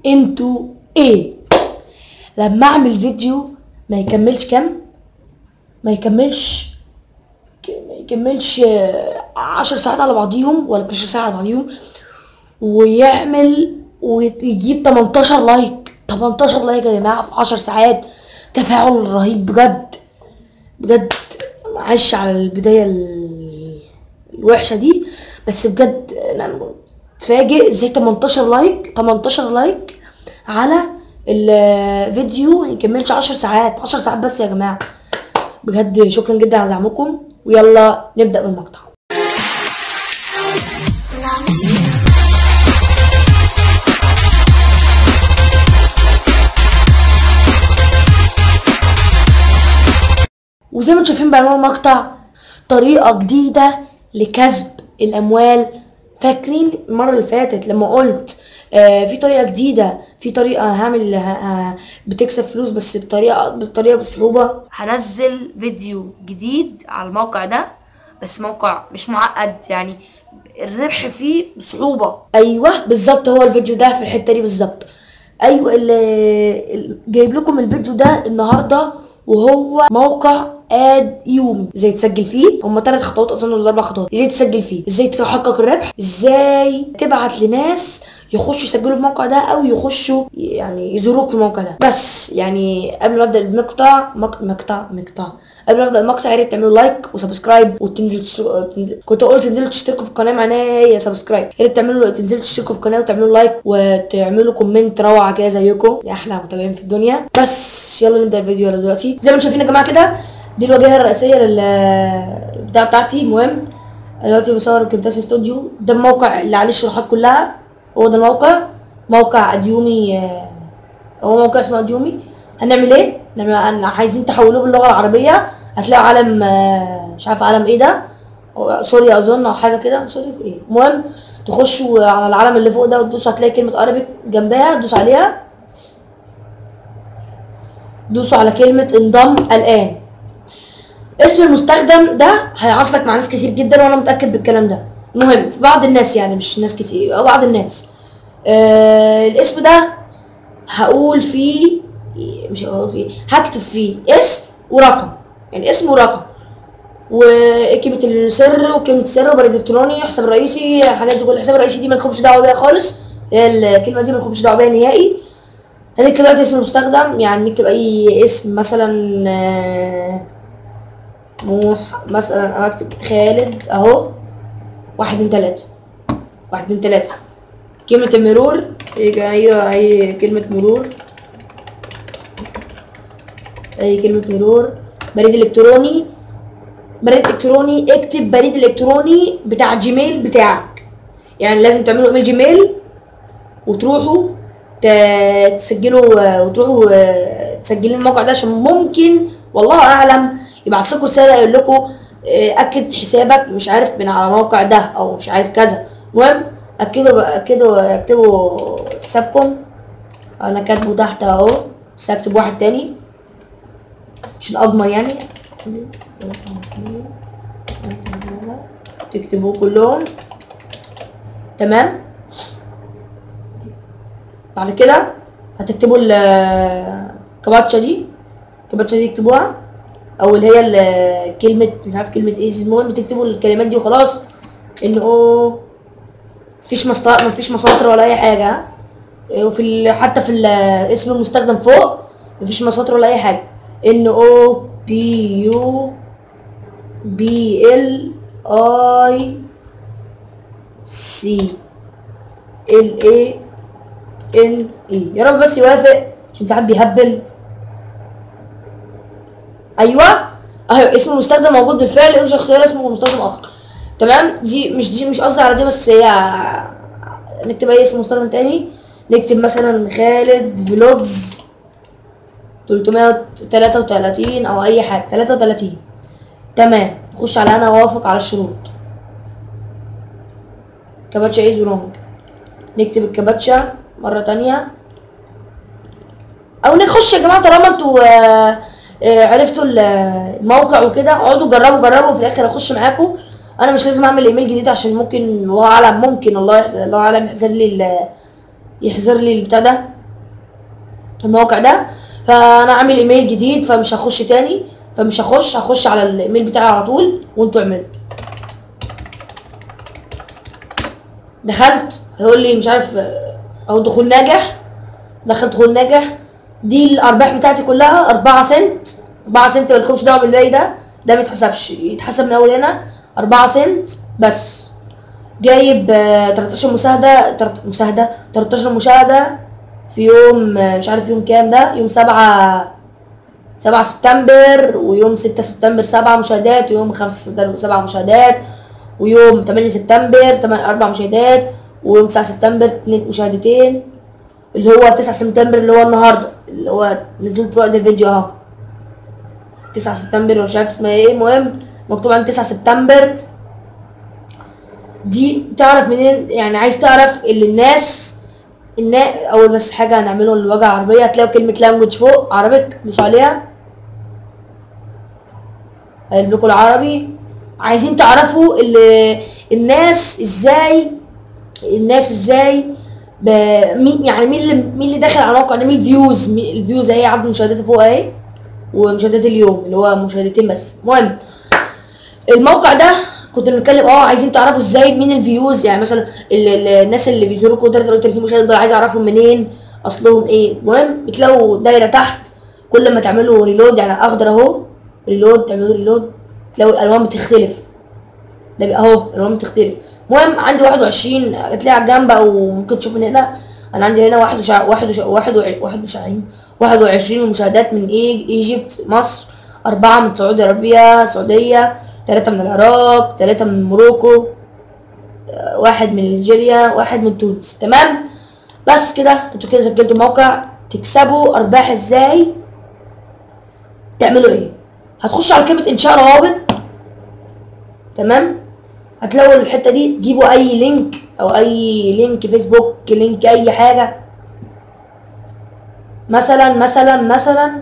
انتوا ايه لما اعمل فيديو ما يكملش كام ما يكملش ك- ما يكملش آه، عشر ساعات على بعضيهم ولا 12 ساعة على بعضيهم ويعمل ويجيب 18 لايك 18 لايك يا جماعة في 10 ساعات تفاعل رهيب بجد بجد معلش على البداية ال- الوحشة دي بس بجد انا اتفاجئ ازاي 18 لايك 18 لايك على الفيديو ما يكملش 10 ساعات 10 ساعات بس يا جماعة بجد شكرا جدا على دعمكم ويلا نبدأ بالمقطع وزي ما انتم شايفين بعنوان المقطع طريقة جديدة لكسب الأموال فاكرين المرة اللي فاتت لما قلت آه في طريقة جديدة في طريقة هعمل ه- ه- بتكسب فلوس بس بطريقة بطريقة بصعوبة هنزل فيديو جديد على الموقع ده بس موقع مش معقد يعني الربح فيه بصعوبة ايوه بالظبط هو الفيديو ده في الحتة دي بالظبط ايوه اللي اللي جايب لكم الفيديو ده النهارده وهو موقع اد يومي ازاي تسجل فيه هما ثلاث خطوات اظن ولا اربع خطوات ازاي تسجل فيه ازاي تحقق الربح ازاي تبعت لناس يخشوا يسجلوا في الموقع ده او يخشوا يعني يزوروك في الموقع ده بس يعني قبل ما ابدا المقطع مق- مقطع مقطع قبل ما ابدا المقطع يا ريت تعملوا لايك وسبسكرايب وتنزلوا تشتركوا تنزل... كنت اقول تنزلوا تشتركوا في القناه معناها هي سبسكرايب يا ريت تعملوا تنزلوا تشتركوا في القناه وتعملوا لايك وتعملوا كومنت روعه كده زيكم يا احلى متابعين في الدنيا بس يلا نبدا الفيديو يلا دلوقتي زي ما انتم شايفين يا جماعه كده دي الواجهه الرئيسيه لل بتاع بتاعتي المهم أنا دلوقتي بصور كيمتاس استوديو ده الموقع اللي عليه الشروحات كلها هو ده الموقع موقع اديومي آه، هو موقع اسمه اديومي هنعمل ايه؟ لما عايزين تحولوه باللغه العربيه هتلاقوا علم آه، مش عارف علم ايه ده هو سوريا اظن او حاجه كده سوريا ايه المهم تخشوا على العلم اللي فوق ده وتدوسوا هتلاقي كلمه عربي جنبها تدوس عليها دوسوا على كلمه انضم الان اسم المستخدم ده هيعصلك مع ناس كتير جدا وانا متاكد بالكلام ده المهم في بعض الناس يعني مش ناس كتير او بعض الناس آه الاسم ده هقول فيه مش هقول فيه هكتب فيه اسم ورقم يعني اسم ورقم وكلمة السر وكلمة السر وبريد الكتروني حساب رئيسي الحاجات دي كل الحساب الرئيسي دي مالكمش دعوة بيها خالص هي الكلمة دي مالكمش دعوة بيها نهائي هنكتب دلوقتي اسم المستخدم يعني نكتب أي اسم مثلا آه، موح مثلا أو أكتب خالد أهو واحد اتنين تلاتة واحد اتنين تلاتة كلمة المرور يبقى أيوة أي كلمة مرور أي كلمة مرور بريد إلكتروني بريد إلكتروني اكتب بريد إلكتروني بتاع جيميل بتاعك يعني لازم تعملوا إيميل جيميل وتروحوا ت- تسجلوا آه، وتروحوا آه، تسجلوا الموقع ده عشان ممكن والله اعلم يبعت لكم رساله يقول لكم آه، اكد حسابك مش عارف من على الموقع ده او مش عارف كذا المهم اكدوا اكدوا اكتبوا حسابكم انا كاتبه تحت اهو بس هكتب واحد تاني عشان اضمن يعني تكتبوه كلهم تمام بعد كده هتكتبوا ال- الكباتشا دي الكباتشا دي اكتبوها او اللي هي ال- كلمة مش عارف كلمة ايه المهم تكتبوا الكلمات دي وخلاص ان او مفيش مسطر مفيش مساطر ولا اي حاجة ها؟ وفي ال- حتى في ال- اسم المستخدم فوق مفيش مساطر ولا اي حاجة ان او بي يو بي ال اي سي ال اي ان اي يا رب بس يوافق عشان ساعات بيهبل ايوه اهو اسم المستخدم موجود بالفعل ارجع اختيار اسم مستخدم اخر تمام دي مش دي مش قصدي على دي بس هي نكتب اي اسم مستخدم تاني نكتب مثلا خالد فلوجز 333 او اي حاجه 33 تمام نخش على انا اوافق على الشروط كابتشا ايز ورونج نكتب الكابتشا مرة تانية او نخش يا جماعة طالما انتوا آه، آه، عرفتوا ال- الموقع وكده اقعدوا جربوا جربوا وفي الاخر اخش معاكم انا مش لازم اعمل ايميل جديد عشان ممكن الله اعلم ممكن الله يحزن الله اعلم يحزن لي ال- يحذر لي البتاع ده الموقع ده فانا عامل ايميل جديد فمش هخش تاني فمش هخش هخش على الايميل بتاعي على طول وانتوا اعملوا دخلت هيقول لي مش عارف آه، او دخول ناجح دخلت دخول ناجح دي الارباح بتاعتي كلها 4 سنت 4 سنت مالكمش دعوه بالباقي ده ده ما يتحسبش يتحسب من اول هنا 4 سنت بس جايب آه، 13 مشاهده تلت- مشاهده 13 مشاهده في يوم آه، مش عارف يوم كام ده يوم 7 7 سبتمبر ويوم 6 سبتمبر 7 مشاهدات ويوم 5 سبتمبر 7 مشاهدات ويوم 8 سبتمبر 8 4 مشاهدات ويوم 9 سبتمبر 2 مشاهدتين اللي هو 9 سبتمبر اللي هو النهارده اللي هو نزلت في وقت الفيديو اهو 9 سبتمبر مش عارف اسمها ايه المهم مكتوب عن 9 سبتمبر دي تعرف منين يعني عايز تعرف اللي الناس الناس اول بس حاجه هنعمله الواجهه العربيه هتلاقوا كلمه لانجوج فوق عربيك دوسوا عليها هيجيب لكم العربي عايزين تعرفوا اللي الناس ازاي الناس ازاي ب... مين يعني مين اللي مين اللي داخل على الموقع ده مين الفيوز مين الفيوز اهي عدد مشاهدات فوق اهي ومشاهدات اليوم اللي هو مشاهدتين بس المهم الموقع ده كنت بنتكلم اه عايزين تعرفوا ازاي مين الفيوز يعني مثلا ال- ال- الناس اللي بيزوروكوا 33 مشاهد دول عايز اعرفهم منين اصلهم ايه المهم بتلاقوا دايره تحت كل ما تعملوا ريلود يعني اخضر اهو ريلود تعملوا ريلود تلاقوا الالوان بتختلف ده بقى اهو الالوان بتختلف المهم عندي 21 هتلاقي على الجنب او ممكن تشوف من هنا انا عندي هنا 21 21 21 21 مشاهدات من إي- ايجيبت مصر أربعة من سعودي أرابيا السعودية ثلاثة من العراق ثلاثة من موروكو آه، واحد من نيجيريا واحد من تونس تمام بس كده انتوا كده سجلتوا موقع تكسبوا ارباح ازاي تعملوا ايه هتخشوا على كلمة انشاء روابط تمام هتلاقوا الحتة دي تجيبوا اي لينك او اي لينك فيسبوك لينك اي حاجة مثلا مثلا مثلا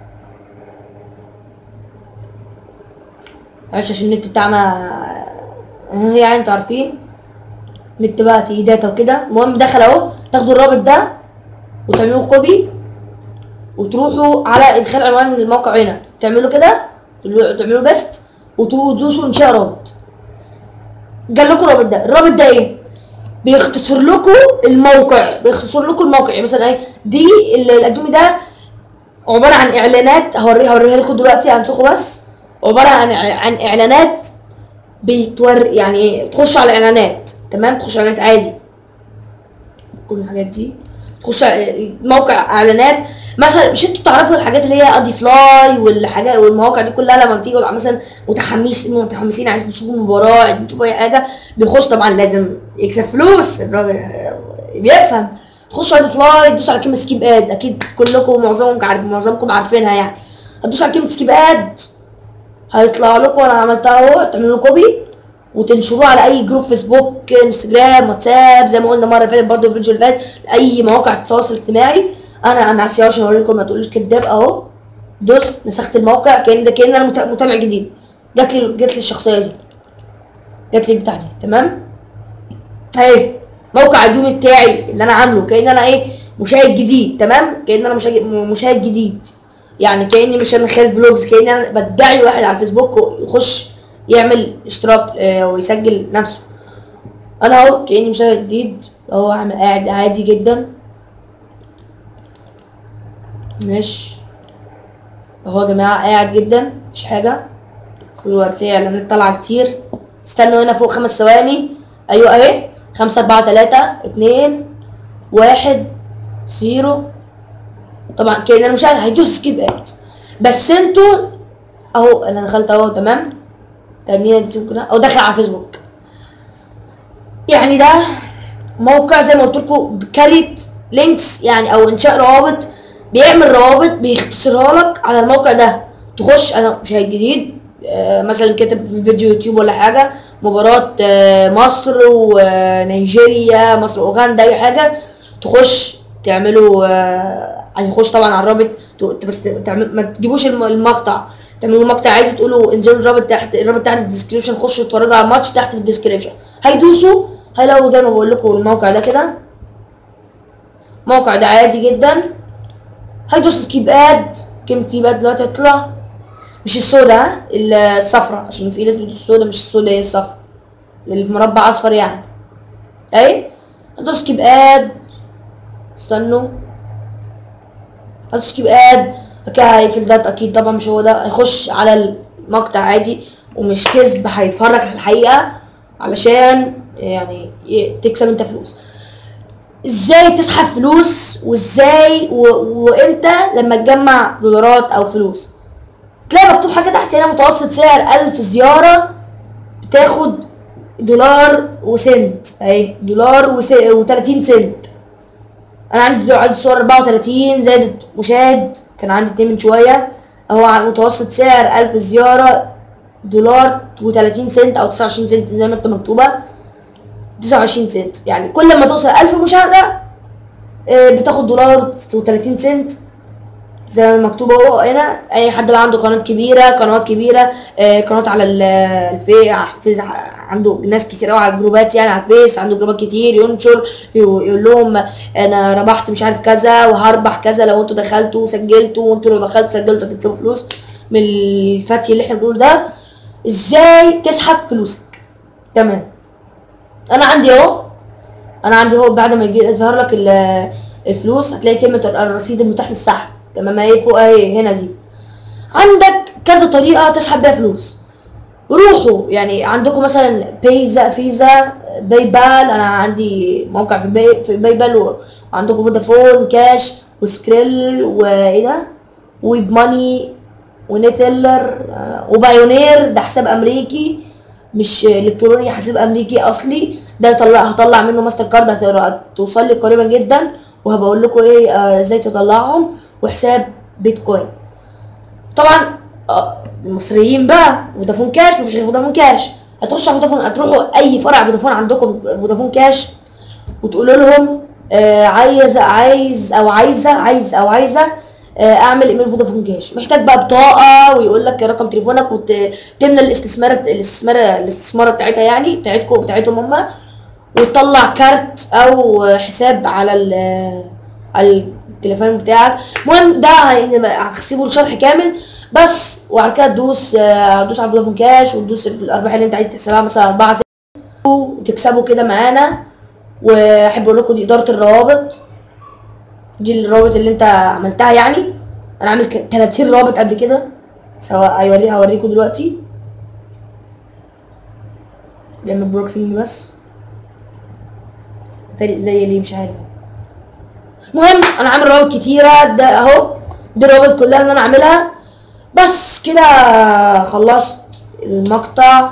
معلش عشان النت بتاعنا آه، يعني انتوا عارفين نت بقى تي داتا وكده المهم دخل اهو تاخدوا الرابط ده وتعملوه كوبي وتروحوا على ادخال عنوان الموقع هنا تعملوا كده تعملوا بيست وتدوسوا انشاء رابط جال لكم الرابط ده الرابط ده ايه بيختصر لكم الموقع بيختصر لكم الموقع يعني مثلا ايه دي ال- الادومي ده عباره عن اعلانات هوريها هوريها لكم دلوقتي هنسخه بس عباره عن عن اعلانات بتور يعني ايه تخش على اعلانات تمام تخش على اعلانات عادي كل الحاجات دي تخش على موقع اعلانات مثلا مش انتوا تعرفوا الحاجات اللي هي ادي فلاي والحاجات والمواقع دي كلها لما بتيجي مثلا متحمس متحمسين عايزين تشوفوا المباراه عايزين تشوفوا اي حاجه بيخش طبعا لازم يكسب فلوس الراجل بيفهم تخش ادي فلاي تدوس على كلمه سكيب اد اكيد كلكم معظمكم عارف معظمكم عارفينها يعني هتدوس على كلمه سكيب اد هيطلع لكم انا عملتها اهو تعملوا كوبي وتنشروه على اي جروب فيسبوك انستجرام واتساب زي ما قلنا المره اللي فاتت برضه في الفيديو اللي فات اي مواقع التواصل الاجتماعي انا انا عشان عشان اوريكم ما تقولوش كداب اهو دوست نسخت الموقع كان ده كان انا مت- متابع جديد جات لي جات لي الشخصيه دي جات لي البتاع دي تمام اهي موقع اليومي بتاعي اللي انا عامله كان انا ايه مشاهد جديد تمام كان انا مشاهد مشاهد جديد يعني كاني مش انا خالد فلوجز كاني انا بدعي واحد على الفيسبوك يخش يعمل اشتراك آه، ويسجل نفسه انا اهو كاني مشاهد جديد اهو عامل قاعد عادي جدا ماشي اهو يا جماعه قاعد جدا مفيش حاجه في الوقت اعلانات طالعه كتير استنوا هنا فوق خمس ثواني ايوه اهي خمسة أربعة تلاتة اتنين واحد زيرو طبعا كده انا مشاهد هيدوس سكيب اد بس انتوا اهو انا دخلت اهو تمام تانية دي كده او داخل على فيسبوك يعني ده موقع زي ما قلت لكم كاريت لينكس يعني او انشاء روابط بيعمل روابط بيختصرها لك على الموقع ده تخش انا مشاهد جديد آه، مثلا كتب في فيديو يوتيوب ولا حاجه مباراه آه، مصر ونيجيريا مصر واوغندا اي حاجه تخش تعملوا آه، هيخش طبعا على الرابط ت- بس تعمل ما تجيبوش الم- المقطع تعملوا المقطع عادي تقولوا انزلوا الرابط تحت الرابط تحت في الديسكريبشن خشوا اتفرجوا على الماتش تحت في الديسكريبشن هيدوسوا هيلاقوا زي ما بقول لكم الموقع ده كده الموقع ده عادي جدا هيدوس سكيب اد كلمة سكيب اد دلوقتي هتطلع مش السودا ها الصفرا عشان في ناس بتقول السودا مش السودا هي الصفرا اللي في مربع اصفر يعني اي هتدوس سكيب اد استنوا هتدوس سكيب اد كده هيقفل ده اكيد طبعا مش هو ده هيخش على المقطع عادي ومش كذب هيتفرج على الحقيقة علشان يعني ي- تكسب انت فلوس ازاي تسحب فلوس وازاي و... وامتى لما تجمع دولارات او فلوس تلاقي مكتوب حاجه تحت هنا متوسط سعر ألف زياره بتاخد دولار وسنت اهي دولار وس... و30 سنت انا عندي دلوقتي عندي صور 34 زادت وشاد كان عندي اتنين من شويه اهو ع- متوسط سعر 1000 زياره دولار و30 سنت او 29 سنت زي ما انت مكتوبه 29 سنت يعني كل ما توصل 1000 مشاهده آه، بتاخد دولار و30 سنت زي ما مكتوب اهو هنا اي حد بقى عنده قناه كبيره قنوات كبيره آه، قناه على ال- الفي على الفيس عنده ناس كتير قوي على الجروبات يعني على الفيس عنده جروبات كتير ينشر يقو- يقول لهم انا ربحت مش عارف كذا وهربح كذا لو انتوا دخلتوا وسجلتوا وانتوا لو دخلتوا سجلتوا هتكسبوا فلوس من الفتي اللي احنا بنقوله ده ازاي تسحب فلوسك تمام انا عندي اهو انا عندي اهو بعد ما يجي يظهر لك ال- الفلوس هتلاقي كلمه الرصيد المتاح للسحب تمام اهي فوق اهي هنا دي عندك كذا طريقه تسحب بيها فلوس روحوا يعني عندكم مثلا بيزا فيزا باي بال انا عندي موقع في باي في باي بال و- وعندكم فودافون كاش وسكريل وايه ده ويب ماني ونتلر آه، وبايونير ده حساب امريكي مش الكتروني حساب امريكي اصلي ده هطلع هطلع منه ماستر كارد هت- هتوصل لي قريبا جدا وهبقول لكم ايه آه، ازاي تطلعهم وحساب بيتكوين طبعا آه، المصريين بقى فودافون كاش مفيش غير فودافون كاش هتخش على فودافون هتروحوا اي فرع فودافون عندكم فودافون كاش وتقولوا لهم آه عايز عايز او عايزه عايز او عايزه آه اعمل ايميل فودافون كاش محتاج بقى بطاقه ويقول لك رقم تليفونك وتملى الاستثمار الاستثمار الاستثمار بتاعتها يعني بتاعتكم بتاعتهم هم وتطلع كارت او حساب على ال- على التليفون بتاعك المهم ده هي- هسيبه الشرح كامل بس وبعد كده تدوس آه، تدوس على فودافون كاش وتدوس الارباح اللي انت عايز تحسبها مثلا 4 ستة وتكسبوا كده معانا واحب اقول لكم دي اداره الروابط دي الروابط اللي انت عملتها يعني انا عامل ك- 30 رابط قبل كده سواء هيوريها هوريكم دلوقتي بيعمل بروكسنج بس فارق زي ليه مش عارف المهم انا عامل روابط كتيره ده اهو دي الروابط كلها اللي انا عاملها بس كده خلصت المقطع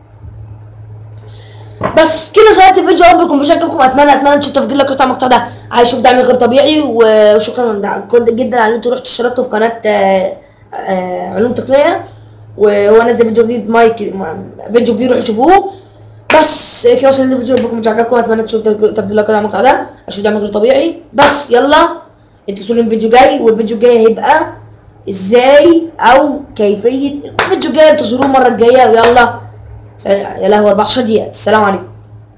بس كده صورت الفيديو يا رب يكون فيديو عجبكم اتمنى اتمنى تشوفوا تفجير لك قطع المقطع ده عايز اشوف دعم غير طبيعي وشكرا كنت جدا على ان انتوا رحتوا اشتركتوا في قناه آه، آه، علوم تقنيه وهو نزل فيديو جديد مايك فيديو جديد روحوا شوفوه بس كده وصلنا للفيديو ربكم مش عجبكم اتمنى تشوفوا تفجير لك قطع المقطع ده عشان دعم غير طبيعي بس يلا انتظروا الفيديو جاي والفيديو الجاي هيبقى ازاي او كيفيه الفيديو الجاي انتظروه المره الجايه ويلا يا لهوي 14 دقيقه السلام عليكم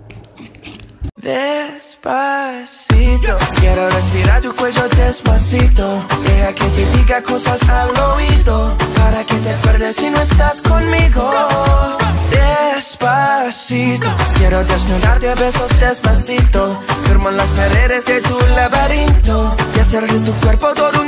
Despacito, quiero respirar tu cuello despacito. Deja que te diga cosas al oído. Para que te acuerdes si no estás conmigo. Despacito, quiero desnudarte a besos despacito. Firmo en las paredes de tu laberinto. Y hacer de tu cuerpo todo un